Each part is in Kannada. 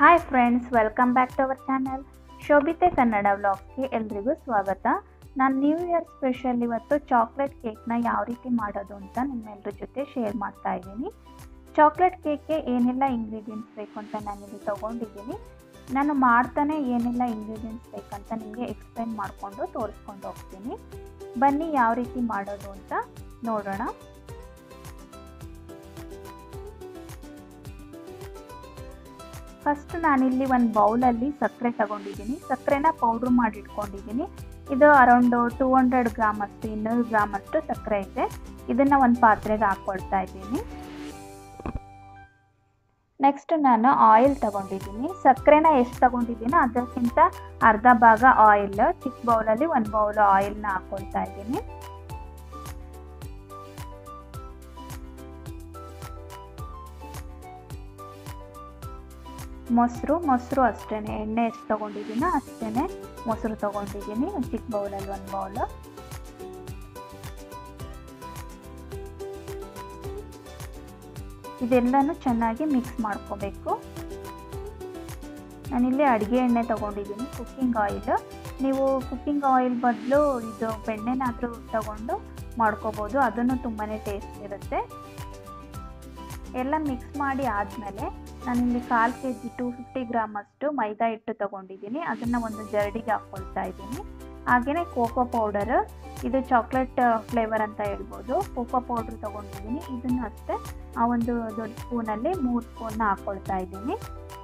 hi friends welcome back to our channel Shobhite Kannada ವ್ಲಾಗ್ಸ್ಗೆ ಎಲ್ರಿಗೂ ಸ್ವಾಗತ ನಾನು ನ್ಯೂ ಇಯರ್ ಸ್ಪೆಷಲ್ ಇವತ್ತು ಚಾಕ್ಲೇಟ್ ಕೇಕ್ನ ಯಾವ ರೀತಿ ಮಾಡೋದು ಅಂತ ನಿಮ್ಮೆಲ್ಲರ ಜೊತೆ ಶೇರ್ ಮಾಡ್ತಾ ಇದ್ದೀನಿ ಚಾಕ್ಲೇಟ್ ಕೇಕ್ಗೆ ಏನೆಲ್ಲ ಇಂಗ್ರೀಡಿಯೆಂಟ್ಸ್ ಬೇಕು ಅಂತ ನಾನಿಲ್ಲಿ ತೊಗೊಂಡಿದ್ದೀನಿ ನಾನು ಮಾಡ್ತಾನೆ ಏನೆಲ್ಲ ಇಂಗ್ರೀಡಿಯೆಂಟ್ಸ್ ಬೇಕಂತ ನಿಮಗೆ ಎಕ್ಸ್ಪ್ಲೈನ್ ಮಾಡಿಕೊಂಡು ತೋರಿಸ್ಕೊಂಡು ಹೋಗ್ತೀನಿ ಬನ್ನಿ ಯಾವ ರೀತಿ ಮಾಡೋದು ಅಂತ ನೋಡೋಣ ಫಸ್ಟ್ ನಾನಿಲ್ಲಿ ಒಂದು ಬೌಲಲ್ಲಿ ಸಕ್ಕರೆ ತಗೊಂಡಿದ್ದೀನಿ ಸಕ್ಕರೆನ ಪೌಡ್ರ್ ಮಾಡಿ ಇಟ್ಕೊಂಡಿದ್ದೀನಿ ಇದು ಅರೌಂಡು ಟೂ ಹಂಡ್ರೆಡ್ ಗ್ರಾಮ್ ಅಷ್ಟು ಇನ್ನೂರು ಗ್ರಾಮ್ ಅಷ್ಟು ಸಕ್ಕರೆ ಇದೆ ಇದನ್ನು ಒಂದು ಪಾತ್ರೆಗೆ ಹಾಕ್ಕೊಳ್ತಾ ಇದ್ದೀನಿ ನೆಕ್ಸ್ಟ್ ನಾನು ಆಯಿಲ್ ತಗೊಂಡಿದ್ದೀನಿ ಸಕ್ಕರೆನ ಎಷ್ಟು ತಗೊಂಡಿದ್ದೀನೋ ಅದಕ್ಕಿಂತ ಅರ್ಧ ಭಾಗ ಆಯಿಲ್ ಚಿಕ್ಕ ಬೌಲಲ್ಲಿ ಒಂದು ಬೌಲ್ ಆಯಿಲ್ನ ಹಾಕ್ಕೊಳ್ತಾ ಇದ್ದೀನಿ ಮೊಸರು ಮೊಸರು ಅಷ್ಟೇ ಎಣ್ಣೆ ಎಷ್ಟು ತೊಗೊಂಡಿದ್ದೀನೋ ಅಷ್ಟೇ ಮೊಸರು ತೊಗೊಂಡಿದ್ದೀನಿ ಚಿಕ್ಕ ಬೌಲಲ್ಲಿ ಒಂದು ಬೌಲು ಇದೆಲ್ಲನೂ ಚೆನ್ನಾಗಿ ಮಿಕ್ಸ್ ಮಾಡ್ಕೋಬೇಕು ನಾನಿಲ್ಲಿ ಅಡುಗೆ ಎಣ್ಣೆ ತೊಗೊಂಡಿದ್ದೀನಿ ಕುಕ್ಕಿಂಗ್ ಆಯಿಲ್ ನೀವು ಕುಕ್ಕಿಂಗ್ ಆಯಿಲ್ ಬದಲು ಇದು ಬೆಣ್ಣೆನಾದರೂ ತಗೊಂಡು ಮಾಡ್ಕೋಬೋದು ಅದನ್ನು ತುಂಬಾ ಟೇಸ್ಟ್ ಇರುತ್ತೆ ಎಲ್ಲ ಮಿಕ್ಸ್ ಮಾಡಿ ಆದಮೇಲೆ ನಾನಿಲ್ಲಿ ಕಾಲು K G two fifty gram ಅಷ್ಟು ಮೈದಾ ಹಿಟ್ಟು ತೊಗೊಂಡಿದ್ದೀನಿ ಅದನ್ನು ಒಂದು ಜರಡಿಗೆ ಹಾಕ್ಕೊಳ್ತಾ ಇದ್ದೀನಿ ಹಾಗೆಯೇ ಕೋಕೋ ಪೌಡರ್ ಇದು ಚಾಕ್ಲೇಟ್ ಫ್ಲೇವರ್ ಅಂತ ಹೇಳ್ಬೋದು ಕೋಕೋ ಪೌಡ್ರ್ ತೊಗೊಂಡಿದ್ದೀನಿ ಇದನ್ನು ಅಷ್ಟೇ ಆ ಒಂದು ದೊಡ್ಡ ಸ್ಪೂನಲ್ಲಿ ಮೂರು ಸ್ಪೂನ್ನ ಹಾಕ್ಕೊಳ್ತಾ ಇದ್ದೀನಿ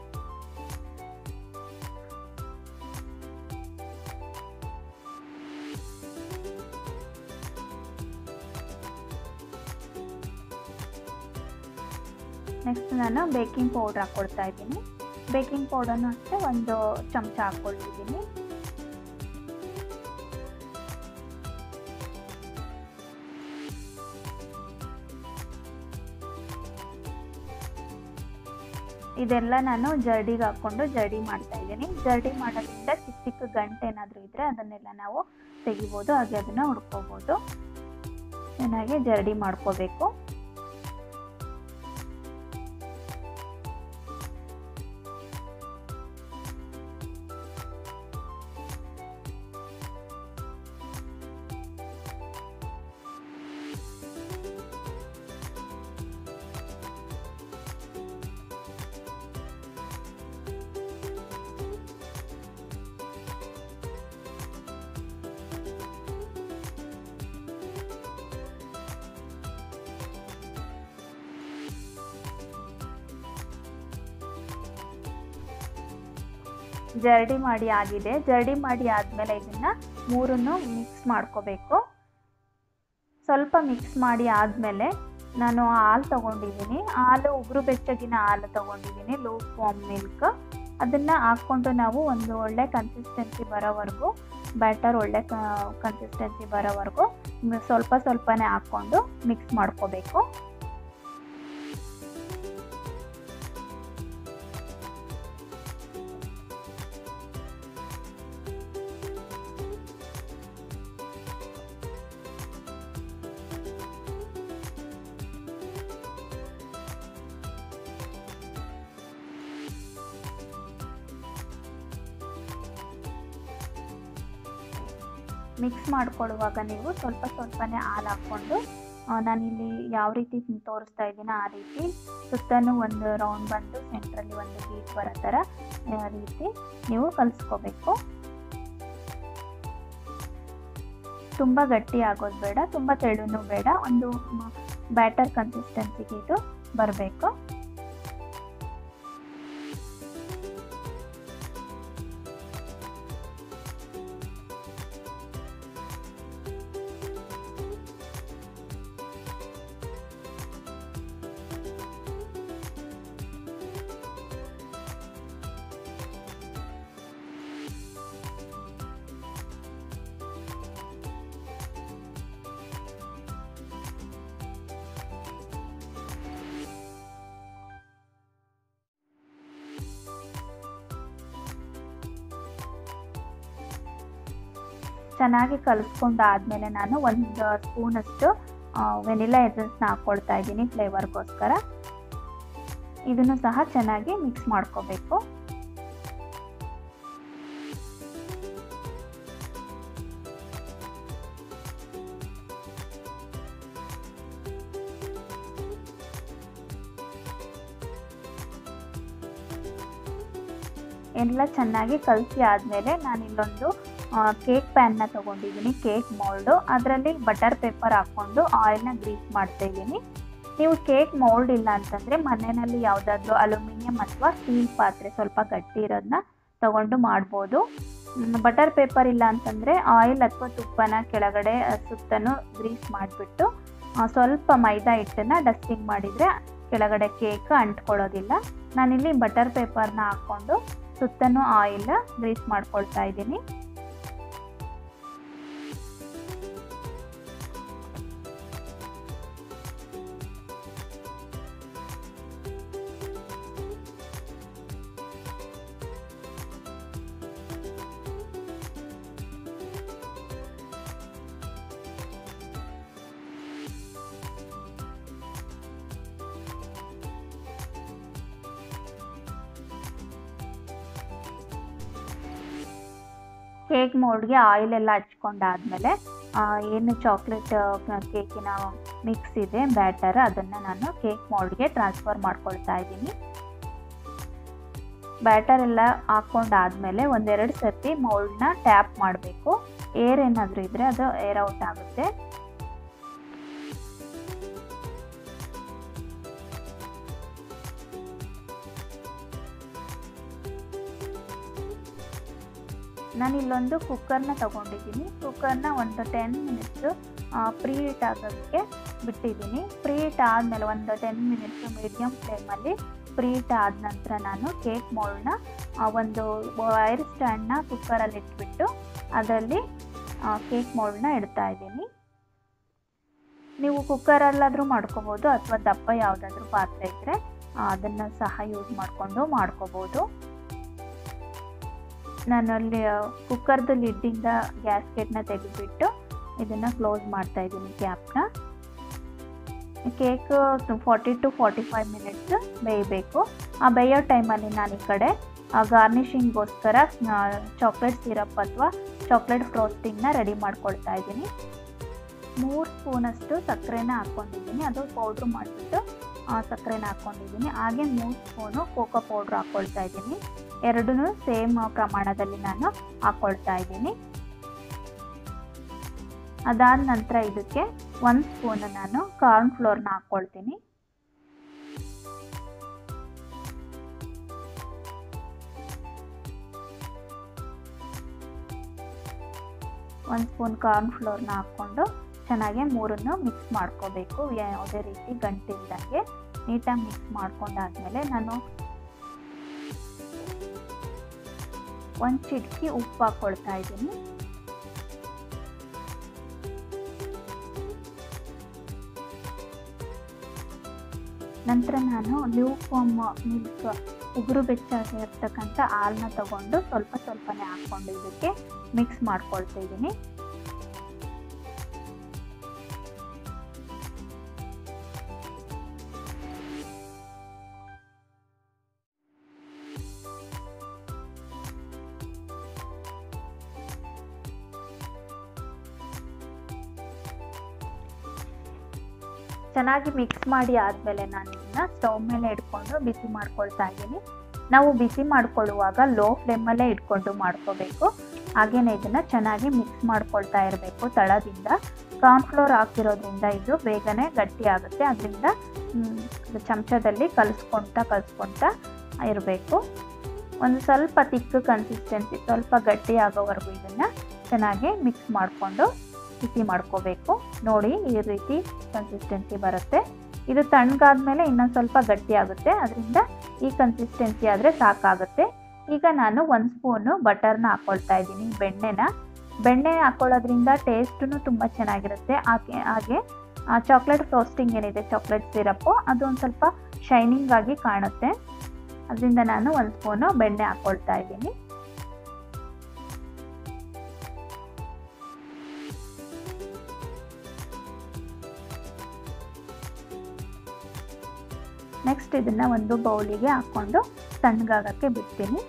ನೆಕ್ಸ್ಟ್ ನಾನು ಬೇಕಿಂಗ್ ಪೌಡ್ರ್ ಹಾಕ್ಕೊಳ್ತಾ ಇದ್ದೀನಿ ಬೇಕಿಂಗ್ ಪೌಡರ್ನು ಅಷ್ಟೇ ಒಂದು ಚಮಚ ಹಾಕ್ಕೊಳ್ತಿದ್ದೀನಿ ಇದೆಲ್ಲ ನಾನು ಜರಡಿಗೆ ಹಾಕ್ಕೊಂಡು ಜರಡಿ ಮಾಡ್ತಾ ಇದ್ದೀನಿ ಜರಡಿ ಮಾಡೋದ್ರಿಂದ ಚಿಕ್ಕ ಚಿಕ್ಕ ಗಂಟೆ ಏನಾದರೂ ಇದ್ದರೆ ಅದನ್ನೆಲ್ಲ ನಾವು ತೆಗಿಬೋದು ಹಾಗೆ ಅದನ್ನು ಹುಡ್ಕೋಬೋದು ಚೆನ್ನಾಗಿ ಜರಡಿ ಮಾಡ್ಕೋಬೇಕು ಜರಡಿ ಮಾಡಿ ಆಗಿದೆ ಜರಡಿ ಮಾಡಿ ಆದಮೇಲೆ ಇದನ್ನು ಮೂರನ್ನು ಮಿಕ್ಸ್ ಮಾಡ್ಕೋಬೇಕು ಸ್ವಲ್ಪ ಮಿಕ್ಸ್ ಮಾಡಿ ಆದಮೇಲೆ ನಾನು ಹಾಲು ತೊಗೊಂಡಿದ್ದೀನಿ ಹಾಲು ಉಗುರು ಬೆಚ್ಚಗಿನ ಹಾಲು ತೊಗೊಂಡಿದ್ದೀನಿ ಲೋ ಫಾರ್ಮ್ ಮಿಲ್ಕ್ ಅದನ್ನು ಹಾಕ್ಕೊಂಡು ನಾವು ಒಂದು ಒಳ್ಳೆ ಕನ್ಸಿಸ್ಟೆನ್ಸಿ ಬರೋವರೆಗೂ ಬ್ಯಾಟರ್ ಒಳ್ಳೆ ಕನ್ಸಿಸ್ಟೆನ್ಸಿ ಬರೋವರೆಗೂ ಸ್ವಲ್ಪ ಸ್ವಲ್ಪನೇ ಹಾಕ್ಕೊಂಡು ಮಿಕ್ಸ್ ಮಾಡ್ಕೋಬೇಕು ಮಿಕ್ಸ್ ಮಾಡ್ಕೊಳ್ಳುವಾಗ ನೀವು ಸ್ವಲ್ಪ ಸ್ವಲ್ಪನೇ ಹಾಲು ಹಾಕ್ಕೊಂಡು ನಾನಿಲ್ಲಿ ಯಾವ ರೀತಿ ತೋರಿಸ್ತಾ ಇದ್ದೀನೋ ಆ ರೀತಿ ಸುತ್ತಲೂ ಒಂದು ರೌಂಡ್ ಬಂದು ಸೆಂಟ್ರಲ್ಲಿ ಒಂದು ಬೀಟ್ ಬರೋ ಥರ ರೀತಿ ನೀವು ಕಲಿಸ್ಕೋಬೇಕು ತುಂಬ ಗಟ್ಟಿ ಆಗೋದು ಬೇಡ ತುಂಬ ತೆಳುನೂ ಬೇಡ ಒಂದು ಬ್ಯಾಟರ್ ಕನ್ಸಿಸ್ಟೆನ್ಸಿಗೆ ಇದು ಬರಬೇಕು ಚೆನ್ನಾಗಿ ಕಲಿಸ್ಕೊಂಡು ಆದಮೇಲೆ ನಾನು ಒಂದು ಸ್ಪೂನಷ್ಟು ವೆನಿಲಾ ಎಸೆನ್ಸ್ನ ಹಾಕ್ಕೊಳ್ತಾ ಇದ್ದೀನಿ ಫ್ಲೇವರ್ಗೋಸ್ಕರ ಇದನ್ನು ಸಹ ಚೆನ್ನಾಗಿ ಮಿಕ್ಸ್ ಮಾಡ್ಕೋಬೇಕು ಎಲ್ಲ ಚೆನ್ನಾಗಿ ಕಲಸಿ ಆದಮೇಲೆ ನಾನು ಇಲ್ಲೊಂದು ಕೇಕ್ ಪ್ಯಾನ್ನ ತೊಗೊಂಡಿದ್ದೀನಿ ಕೇಕ್ ಮೋಲ್ಡು ಅದರಲ್ಲಿ ಬಟರ್ ಪೇಪರ್ ಹಾಕ್ಕೊಂಡು ಆಯಿಲ್ನ ಗ್ರೀಸ್ ಮಾಡ್ತಾ ಇದ್ದೀನಿ ನೀವು ಕೇಕ್ ಮೋಲ್ಡ್ ಇಲ್ಲ ಅಂತಂದರೆ ಮನೆಯಲ್ಲಿ ಯಾವುದಾದ್ರೂ ಅಲ್ಯೂಮಿನಿಯಂ ಅಥವಾ ಸ್ಟೀಲ್ ಪಾತ್ರೆ ಸ್ವಲ್ಪ ಗಟ್ಟಿ ಇರೋದನ್ನ ತಗೊಂಡು ಮಾಡ್ಬೋದು ಬಟರ್ ಪೇಪರ್ ಇಲ್ಲ ಅಂತಂದರೆ ಆಯಿಲ್ ಅಥವಾ ತುಪ್ಪನ ಕೆಳಗಡೆ ಸುತ್ತನೂ ಗ್ರೀಸ್ ಮಾಡಿಬಿಟ್ಟು ಸ್ವಲ್ಪ ಮೈದಾ ಹಿಟ್ಟನ್ನು ಡಸ್ಟಿಂಗ್ ಮಾಡಿದರೆ ಕೆಳಗಡೆ ಕೇಕ್ ಅಂಟ್ಕೊಳ್ಳೋದಿಲ್ಲ ನಾನಿಲ್ಲಿ ಬಟರ್ ಪೇಪರ್ನ ಹಾಕ್ಕೊಂಡು ಸುತ್ತನೂ ಆಯಿಲ್ ಗ್ರೀಸ್ ಮಾಡ್ಕೊಳ್ತಾ ಇದ್ದೀನಿ ಕೇಕ್ ಮೋಲ್ಡ್ಗೆ ಆಯಿಲ್ ಎಲ್ಲ ಹಚ್ಕೊಂಡಾದ್ಮೇಲೆ ಏನು ಚಾಕ್ಲೇಟ್ ಕೇಕಿನ ಮಿಕ್ಸ್ ಇದೆ ಬ್ಯಾಟರ್ ಅದನ್ನು ನಾನು ಕೇಕ್ ಮೋಲ್ಡ್ಗೆ ಟ್ರಾನ್ಸ್ಫರ್ ಮಾಡ್ಕೊಳ್ತಾ ಇದ್ದೀನಿ ಬ್ಯಾಟರ್ ಎಲ್ಲ ಹಾಕ್ಕೊಂಡಾದ್ಮೇಲೆ ಒಂದೆರಡು ಸರ್ತಿ ಮೌಲ್ಡ್ನ ಟ್ಯಾಪ್ ಮಾಡಬೇಕು ಏರ್ ಏನಾದರೂ ಇದ್ದರೆ ಅದು ಏರ್ ಔಟ್ ಆಗುತ್ತೆ ನಾನು ಇಲ್ಲೊಂದು ಕುಕ್ಕರ್ನ ತಗೊಂಡಿದ್ದೀನಿ ಕುಕ್ಕರ್ನ ಒಂದು ಟೆನ್ ಮಿನಿಟ್ಸು ಪ್ರೀ ಹೀಟ್ ಆಗೋದಕ್ಕೆ ಬಿಟ್ಟಿದ್ದೀನಿ ಪ್ರೀ ಹೀಟ್ ಆದಮೇಲೆ ಒಂದು ಟೆನ್ ಮಿನಿಟ್ಸು ಮೀಡಿಯಮ್ ಫ್ಲೇಮಲ್ಲಿ ಪ್ರೀ ಹೀಟ್ ಆದ ನಂತರ ನಾನು ಕೇಕ್ ಮೋಲ್ಡ್ನ ಒಂದು ವೈರ್ ಸ್ಟ್ಯಾಂಡ್ನ ಕುಕ್ಕರಲ್ಲಿ ಇಟ್ಬಿಟ್ಟು ಅದರಲ್ಲಿ ಕೇಕ್ ಮೋಲ್ಡ್ನ ಇಡ್ತಾ ಇದ್ದೀನಿ ನೀವು ಕುಕ್ಕರಲ್ಲಾದರೂ ಮಾಡ್ಕೋಬೋದು ಅಥವಾ ದಪ್ಪ ಯಾವುದಾದ್ರೂ ಪಾತ್ರೆ ಇದ್ದರೆ ಅದನ್ನು ಸಹ ಯೂಸ್ ಮಾಡಿಕೊಂಡು ಮಾಡ್ಕೋಬೋದು ನಾನು ಅಲ್ಲಿ ಕುಕ್ಕರ್ದು ಲಿಡ್ಡಿಂದ ಗ್ಯಾಸ್ಕೆಟ್ನ ತೆಗೆದುಬಿಟ್ಟು ಇದನ್ನು ಕ್ಲೋಸ್ ಮಾಡ್ತಾ ಇದ್ದೀನಿ ಕ್ಯಾಪ್ನ cake forty to forty five minutes ಬೇಯಬೇಕು ಆ ಬೇಯೋ ಟೈಮಲ್ಲಿ ನಾನು ಈ ಕಡೆ ಗಾರ್ನಿಷಿಂಗ್ಗೋಸ್ಕರ ಚಾಕ್ಲೇಟ್ ಸಿರಪ್ ಅಥವಾ ಚಾಕ್ಲೇಟ್ ಫ್ರೋಸ್ಟಿಂಗ್ನ ರೆಡಿ ಮಾಡ್ಕೊಳ್ತಾ ಇದ್ದೀನಿ ಮೂರು ಸ್ಪೂನಷ್ಟು ಸಕ್ಕರೆನ ಹಾಕ್ಕೊಂಡಿದ್ದೀನಿ ಅದು ಪೌಡ್ರ್ ಮಾಡಿಬಿಟ್ಟು ಸಕ್ಕರೆನ ಹಾಕ್ಕೊಂಡಿದ್ದೀನಿ ಹಾಗೆ ಮೂರು ಸ್ಪೂನು ಕೋಕೋ ಪೌಡ್ರ್ ಹಾಕ್ಕೊಳ್ತಾ ಇದ್ದೀನಿ ಎರಡೂ ಸೇಮ್ ಪ್ರಮಾಣದಲ್ಲಿ ನಾನು ಹಾಕ್ಕೊಳ್ತಾ ಇದ್ದೀನಿ ಅದಾದ ನಂತರ ಇದಕ್ಕೆ ಒಂದು ಸ್ಪೂನ್ ನಾನು ಕಾರ್ನ್ ಫ್ಲೋರ್ನ ಹಾಕ್ಕೊಳ್ತೀನಿ ಒಂದು ಸ್ಪೂನ್ ಕಾರ್ನ್ ಫ್ಲೋರ್ನ ಹಾಕ್ಕೊಂಡು ಚೆನ್ನಾಗಿ ಮೂರನ್ನು ಮಿಕ್ಸ್ ಮಾಡ್ಕೋಬೇಕು ಯಾವುದೇ ರೀತಿ ಗಂಟಿಲ್ದಂಗೆ ನೀಟಾಗಿ ಮಿಕ್ಸ್ ಮಾಡ್ಕೊಂಡಾದ್ಮೇಲೆ ನಾನು ಒಂದು ಚಿಟಕಿ ಉಪ್ಪು ಹಾಕ್ಕೊಳ್ತಾ ಇದ್ದೀನಿ ನಂತರ ನಾನು ಲ್ಯೂಫಾಮ್ ಮಿಲ್ಕ್ ಉಗುರು ಬೆಚ್ಚಾಗಿರ್ತಕ್ಕಂಥ ಹಾಲನ್ನ ತಗೊಂಡು ಸ್ವಲ್ಪ ಸ್ವಲ್ಪನೇ ಹಾಕ್ಕೊಂಡು ಇದಕ್ಕೆ ಮಿಕ್ಸ್ ಮಾಡ್ಕೊಳ್ತಾ ಇದ್ದೀನಿ ಚೆನ್ನಾಗಿ ಮಿಕ್ಸ್ ಮಾಡಿ ಆದಮೇಲೆ ನಾನು ಇದನ್ನ ಸ್ಟವ್ ಮೇಲೆ ಇಟ್ಕೊಂಡು ಬಿಸಿ ಮಾಡ್ಕೊಳ್ತಾ ಇದ್ದೀನಿ ನಾವು ಬಿಸಿ ಮಾಡ್ಕೊಳ್ಳುವಾಗ ಲೋ ಫ್ಲೇಮಲ್ಲೇ ಇಟ್ಕೊಂಡು ಮಾಡ್ಕೋಬೇಕು ಹಾಗೆಯೇ ಇದನ್ನು ಚೆನ್ನಾಗಿ ಮಿಕ್ಸ್ ಮಾಡ್ಕೊಳ್ತಾ ಇರಬೇಕು ತಳದಿಂದ ಕಾರ್ನ್ಫ್ಲೋರ್ ಹಾಕಿರೋದ್ರಿಂದ ಇದು ಬೇಗನೆ ಗಟ್ಟಿ ಆಗುತ್ತೆ ಅದರಿಂದ ಚಮಚದಲ್ಲಿ ಕಲಿಸ್ಕೊಳ್ತಾ ಕಲಿಸ್ಕೊಳ್ತಾ ಇರಬೇಕು ಒಂದು ಸ್ವಲ್ಪ ತಿಕ್ಕು ಕನ್ಸಿಸ್ಟೆನ್ಸಿ ಸ್ವಲ್ಪ ಗಟ್ಟಿ ಆಗೋವರೆಗೂ ಇದನ್ನು ಚೆನ್ನಾಗಿ ಮಿಕ್ಸ್ ಮಾಡಿಕೊಂಡು ಬಿಸಿ ಮಾಡ್ಕೋಬೇಕು ನೋಡಿ ಈ ರೀತಿ ಕನ್ಸಿಸ್ಟೆನ್ಸಿ ಬರುತ್ತೆ ಇದು ತಣ್ಣಗಾದ್ಮೇಲೆ ಇನ್ನೊಂದು ಸ್ವಲ್ಪ ಗಟ್ಟಿ ಆಗುತ್ತೆ ಅದರಿಂದ ಈ ಕನ್ಸಿಸ್ಟೆನ್ಸಿ ಆದರೆ ಸಾಕಾಗುತ್ತೆ ಈಗ ನಾನು ಒಂದು ಸ್ಪೂನು ಬಟರ್ನ ಹಾಕ್ಕೊಳ್ತಾ ಇದ್ದೀನಿ ಬೆಣ್ಣೆನ ಬೆಣ್ಣೆ ಹಾಕ್ಕೊಳ್ಳೋದ್ರಿಂದ ಟೇಸ್ಟೂ ತುಂಬ ಚೆನ್ನಾಗಿರುತ್ತೆ ಹಾಗೆ ಹಾಗೆ ಚಾಕ್ಲೇಟ್ ಫ್ರೋಸ್ಟಿಂಗ್ ಏನಿದೆ ಚಾಕ್ಲೇಟ್ ಸಿರಪ್ಪು ಅದು ಒಂದು ಸ್ವಲ್ಪ ಶೈನಿಂಗ್ ಆಗಿ ಕಾಣುತ್ತೆ ಅದರಿಂದ ನಾನು ಒಂದು ಸ್ಪೂನು ಬೆಣ್ಣೆ ಹಾಕ್ಕೊಳ್ತಾ ಇದ್ದೀನಿ ನೆಕ್ಸ್ಟ್ ಇದನ್ನು ಒಂದು ಬೌಲಿಗೆ ಹಾಕ್ಕೊಂಡು ತಣ್ಣಗಾಗಕ್ಕೆ ಬಿಡ್ತೀನಿ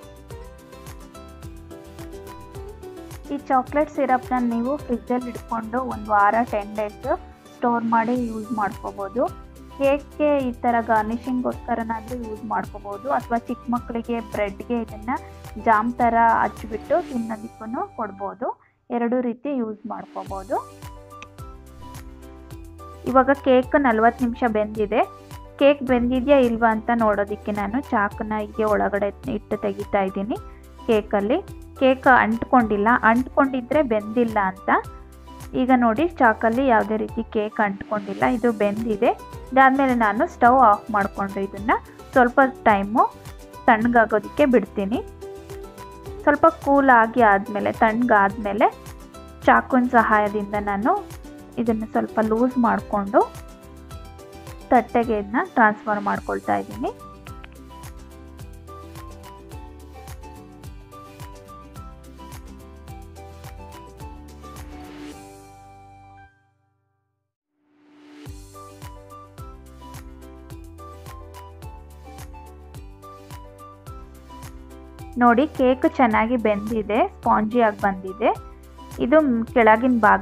ಈ ಚಾಕ್ಲೇಟ್ ಸಿರಪ್ನ ನೀವು ಫ್ರಿಜ್ಜಲ್ಲಿ ಇಟ್ಕೊಂಡು ಒಂದು ವಾರ ಟೆನ್ ಡೇಸ್ ಸ್ಟೋರ್ ಮಾಡಿ ಯೂಸ್ ಮಾಡ್ಕೋಬೋದು ಕೇಕ್ಗೆ ಈ ಥರ ಗಾರ್ನಿಷಿಂಗ್ಗೋಸ್ಕರನಾದರೂ ಯೂಸ್ ಮಾಡ್ಕೋಬೋದು ಅಥವಾ ಚಿಕ್ಕ ಮಕ್ಕಳಿಗೆ ಬ್ರೆಡ್ಗೆ ಇದನ್ನು ಜಾಮ್ ಥರ ಹಚ್ಬಿಟ್ಟು ತಿನ್ನೋದಕ್ಕೂ ಕೊಡ್ಬೋದು ಎರಡು ರೀತಿ ಯೂಸ್ ಮಾಡ್ಕೋಬೋದು ಇವಾಗ ಕೇಕ್ ನಲ್ವತ್ತು ನಿಮಿಷ ಬೆಂದಿದೆ ಕೇಕ್ ಬೆಂದಿದೆಯಾ ಇಲ್ವಾ ಅಂತ ನೋಡೋದಕ್ಕೆ ನಾನು ಚಾಕನ್ನ ಹೀಗೆ ಒಳಗಡೆ ಇಟ್ಟು ತೆಗಿತಾ ಇದ್ದೀನಿ ಕೇಕಲ್ಲಿ ಕೇಕ್ ಅಂಟ್ಕೊಂಡಿಲ್ಲ ಅಂಟ್ಕೊಂಡಿದ್ರೆ ಬೆಂದಿಲ್ಲ ಅಂತ ಈಗ ನೋಡಿ ಚಾಕಲ್ಲಿ ಯಾವುದೇ ರೀತಿ ಕೇಕ್ ಅಂಟ್ಕೊಂಡಿಲ್ಲ ಇದು ಬೆಂದಿದೆ ಇದಾದಮೇಲೆ ನಾನು ಸ್ಟವ್ ಆಫ್ ಮಾಡಿಕೊಂಡು ಇದನ್ನು ಸ್ವಲ್ಪ ಟೈಮು ತಣ್ಣಗಾಗೋದಕ್ಕೆ ಬಿಡ್ತೀನಿ ಸ್ವಲ್ಪ ಕೂಲ್ ಆಗಿ ಆದಮೇಲೆ ತಣ್ಣಗಾದ್ಮೇಲೆ ಚಾಕುನ ಸಹಾಯದಿಂದ ನಾನು ಇದನ್ನು ಸ್ವಲ್ಪ ಲೂಸ್ ಮಾಡಿಕೊಂಡು ತಟ್ಟೆಗೆ ಇದನ್ನ ಟ್ರಾನ್ಸ್ಫರ್ ಮಾಡ್ಕೊಳ್ತಾ ಇದ್ದೀನಿ ನೋಡಿ ಕೇಕ್ ಚೆನ್ನಾಗಿ ಬೆಂದಿದೆ ಸ್ಪಾಂಜಿಯಾಗಿ ಬಂದಿದೆ ಇದು ಕೆಳಗಿನ ಭಾಗ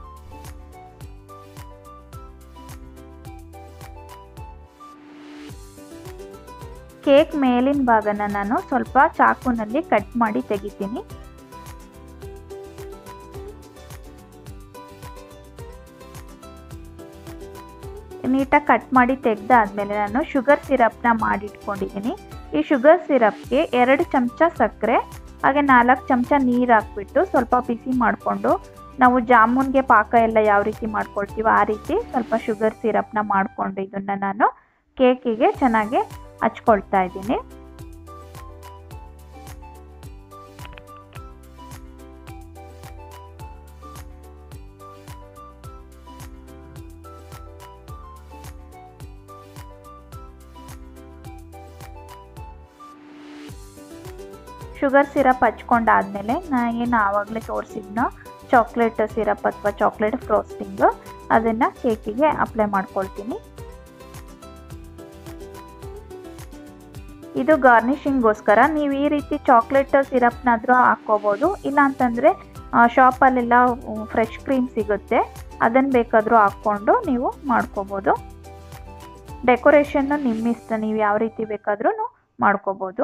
ಕೇಕ್ ಮೇಲಿನ ಭಾಗನ ನಾನು ಸ್ವಲ್ಪ ಚಾಕುನಲ್ಲಿ ಕಟ್ ಮಾಡಿ ತೆಗಿತೀನಿ ನೀಟಾಗಿ ಕಟ್ ಮಾಡಿ ತೆಗೆದಾದ್ಮೇಲೆ ನಾನು ಶುಗರ್ ಸಿರಪ್ನ ಮಾಡಿಟ್ಕೊಂಡಿದ್ದೀನಿ ಈ ಶುಗರ್ ಸಿರಪ್ಗೆ ಎರಡು ಚಮಚ ಸಕ್ಕರೆ ಹಾಗೆ ನಾಲ್ಕು ಚಮಚ ನೀರು ಹಾಕ್ಬಿಟ್ಟು ಸ್ವಲ್ಪ ಬಿಸಿ ಮಾಡಿಕೊಂಡು ನಾವು ಜಾಮೂನ್ಗೆ ಪಾಕ ಎಲ್ಲ ಯಾವ ರೀತಿ ಮಾಡ್ಕೊಳ್ತೀವೋ ಆ ರೀತಿ ಸ್ವಲ್ಪ ಶುಗರ್ ಸಿರಪ್ನ ಮಾಡಿಕೊಂಡು ಇದನ್ನು ನಾನು ಕೇಕಿಗೆ ಚೆನ್ನಾಗಿ ಹಚ್ಕೊಳ್ತಾ ಇದ್ದೀನಿ ಶುಗರ್ ಸಿರಪ್ ಹಚ್ಕೊಂಡಾದ್ಮೇಲೆ ನಾನು ಏನು ಆವಾಗಲೇ ತೋರಿಸಿದ್ನೋ ಚಾಕ್ಲೇಟ್ ಸಿರಪ್ ಅಥವಾ ಚಾಕ್ಲೇಟ್ ಫ್ರೋಸ್ಟಿಂಗು ಅದನ್ನು ಕೇಕಿಗೆ ಅಪ್ಲೈ ಮಾಡ್ಕೊಳ್ತೀನಿ ಇದು ಗಾರ್ನಿಷಿಂಗ್ಗೋಸ್ಕರ ನೀವು ಈ ರೀತಿ ಚಾಕ್ಲೇಟ್ ಸಿರಪ್ನಾದರೂ ಹಾಕ್ಕೋಬೋದು ಇಲ್ಲ ಅಂತಂದರೆ ಶಾಪಲ್ಲೆಲ್ಲ ಫ್ರೆಶ್ ಕ್ರೀಮ್ ಸಿಗುತ್ತೆ ಅದನ್ನು ಬೇಕಾದರೂ ಹಾಕ್ಕೊಂಡು ನೀವು ಮಾಡ್ಕೋಬೋದು ಡೆಕೋರೇಷನ್ನು ನಿಮ್ಮ ಇಷ್ಟ ನೀವು ಯಾವ ರೀತಿ ಬೇಕಾದ್ರೂ ಮಾಡ್ಕೋಬೋದು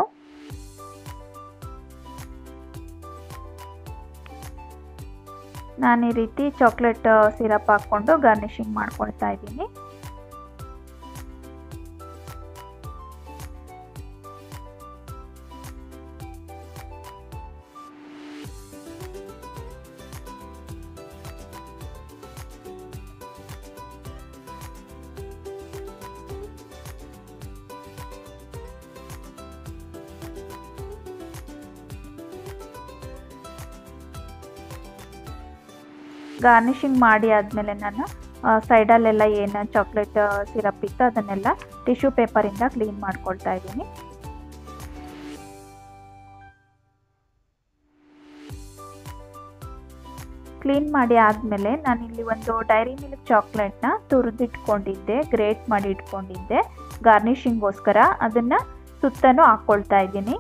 ನಾನು ಈ ರೀತಿ ಚಾಕ್ಲೇಟ್ ಸಿರಪ್ ಹಾಕ್ಕೊಂಡು ಗಾರ್ನಿಷಿಂಗ್ ಮಾಡ್ಕೊಳ್ತಾ ಇದ್ದೀನಿ ಗಾರ್ನಿಷಿಂಗ್ ಮಾಡಿ ಆದಮೇಲೆ ನಾನು ಸೈಡಲ್ಲೆಲ್ಲ ಏನು ಚಾಕ್ಲೇಟ್ ಸಿರಪ್ ಇತ್ತು ಅದನ್ನೆಲ್ಲ ಟಿಶ್ಯೂ ಪೇಪರಿಂದ ಕ್ಲೀನ್ ಮಾಡ್ಕೊಳ್ತಾ ಇದ್ದೀನಿ ಕ್ಲೀನ್ ಮಾಡಿ ಆದಮೇಲೆ ನಾನಿಲ್ಲಿ ಒಂದು ಡೈರಿ ಮಿಲ್ಕ್ ಚಾಕ್ಲೇಟ್ನ ತುರಿದಿಟ್ಕೊಂಡಿದ್ದೆ ಗ್ರೇಟ್ ಮಾಡಿ ಇಟ್ಕೊಂಡಿದ್ದೆ ಗಾರ್ನಿಷಿಂಗ್ಗೋಸ್ಕರ ಅದನ್ನು ಸುತ್ತನೂ ಹಾಕ್ಕೊಳ್ತಾ ಇದ್ದೀನಿ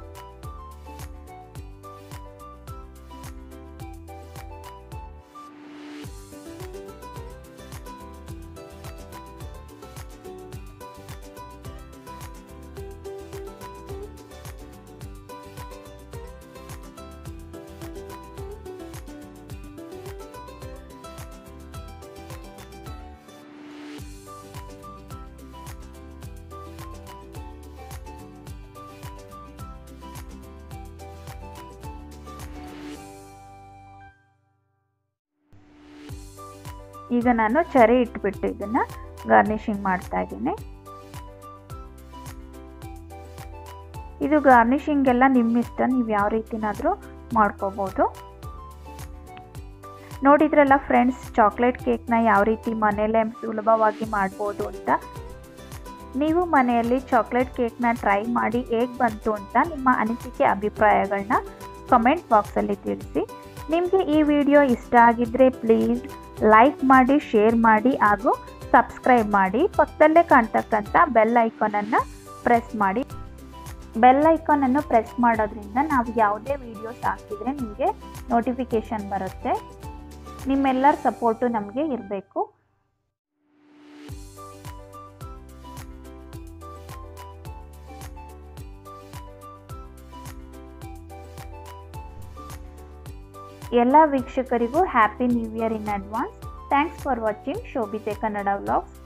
ಈಗ ನಾನು ಚರಿ ಇಟ್ಬಿಟ್ಟು ಇದನ್ನು ಗಾರ್ನಿಷಿಂಗ್ ಮಾಡ್ತಾ ಇದ್ದೀನಿ ಇದು ಗಾರ್ನಿಷಿಂಗ್ ಎಲ್ಲ ನಿಮ್ಮ ಇಷ್ಟ ನೀವು ಯಾವ ರೀತಿನಾದರೂ ಮಾಡ್ಕೋಬೋದು ನೋಡಿದ್ರಲ್ಲ ಫ್ರೆಂಡ್ಸ್ ಚಾಕ್ಲೇಟ್ ಕೇಕ್ನ ಯಾವ ರೀತಿ ಮನೆಯಲ್ಲೇ ಸುಲಭವಾಗಿ ಮಾಡ್ಬೋದು ಅಂತ ನೀವು ಮನೆಯಲ್ಲಿ ಚಾಕ್ಲೇಟ್ ಕೇಕ್ನ ಟ್ರೈ ಮಾಡಿ ಹೇಗೆ ಬಂತು ಅಂತ ನಿಮ್ಮ ಅನಿಸಿಕೆ ಅಭಿಪ್ರಾಯಗಳನ್ನ ಕಮೆಂಟ್ ಬಾಕ್ಸಲ್ಲಿ ತಿಳಿಸಿ ನಿಮಗೆ ಈ ವಿಡಿಯೋ ಇಷ್ಟ ಆಗಿದ್ದರೆ ಪ್ಲೀಸ್ ಲೈಕ್ ಮಾಡಿ ಶೇರ್ ಮಾಡಿ ಹಾಗೂ ಸಬ್ಸ್ಕ್ರೈಬ್ ಮಾಡಿ ಪಕ್ಕದಲ್ಲೇ ಕಾಣ್ತಕ್ಕಂಥ ಬೆಲ್ ಐಕಾನನ್ನು ಪ್ರೆಸ್ ಮಾಡಿ ಬೆಲ್ ಐಕಾನನ್ನು ಪ್ರೆಸ್ ಮಾಡೋದ್ರಿಂದ ನಾವು ಯಾವುದೇ ವೀಡಿಯೋಸ್ ಹಾಕಿದರೆ ನಿಮಗೆ ನೋಟಿಫಿಕೇಷನ್ ಬರುತ್ತೆ ನಿಮ್ಮೆಲ್ಲರ ಸಪೋರ್ಟು ನಮಗೆ ಇರಬೇಕು ಎಲ್ಲ ವೀಕ್ಷಕರಿಗೂ happy new year in advance thanks for watching Shobhite Kannada vlogs